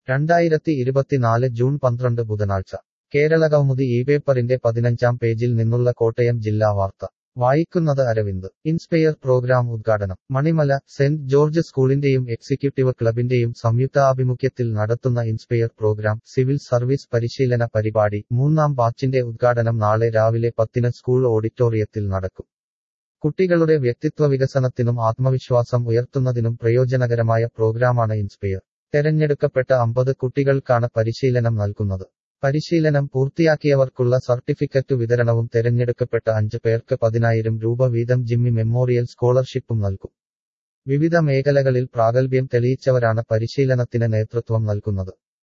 രണ്ടായിരത്തി ഇരുപത്തിനാല് ജൂൺ പന്ത്രണ്ട് ബുധനാഴ്ച കേരള കൗമുദി ഈ പേപ്പറിന്റെ പതിനഞ്ചാം പേജിൽ നിന്നുള്ള കോട്ടയം ജില്ലാ വാർത്ത വായിക്കുന്നത് അരവിന്ദ് ഇൻസ്പയർ പ്രോഗ്രാം ഉദ്ഘാടനം മണിമല സെന്റ് ജോർജ് സ്കൂളിന്റെയും എക്സിക്യൂട്ടീവ് ക്ലബിന്റെയും സംയുക്താഭിമുഖ്യത്തിൽ നടത്തുന്ന ഇൻസ്പയർ പ്രോഗ്രാം സിവിൽ സർവീസ് പരിശീലന പരിപാടി മൂന്നാം ബാച്ചിന്റെ ഉദ്ഘാടനം നാളെ രാവിലെ പത്തിന് സ്കൂൾ ഓഡിറ്റോറിയത്തിൽ നടക്കും കുട്ടികളുടെ വ്യക്തിത്വ വികസനത്തിനും ആത്മവിശ്വാസം ഉയർത്തുന്നതിനും പ്രയോജനകരമായ പ്രോഗ്രാമാണ് ഇൻസ്പയർ തെരഞ്ഞെടുക്കപ്പെട്ട അമ്പത് കുട്ടികൾക്കാണ് പരിശീലനം നൽകുന്നത് പരിശീലനം പൂർത്തിയാക്കിയവർക്കുള്ള സർട്ടിഫിക്കറ്റ് വിതരണവും തെരഞ്ഞെടുക്കപ്പെട്ട അഞ്ച് പേർക്ക് പതിനായിരം രൂപ വീതം ജിമ്മി മെമ്മോറിയൽ സ്കോളർഷിപ്പും നൽകും വിവിധ മേഖലകളിൽ പ്രാഗൽഭ്യം തെളിയിച്ചവരാണ് പരിശീലനത്തിന് നേതൃത്വം നൽകുന്നത്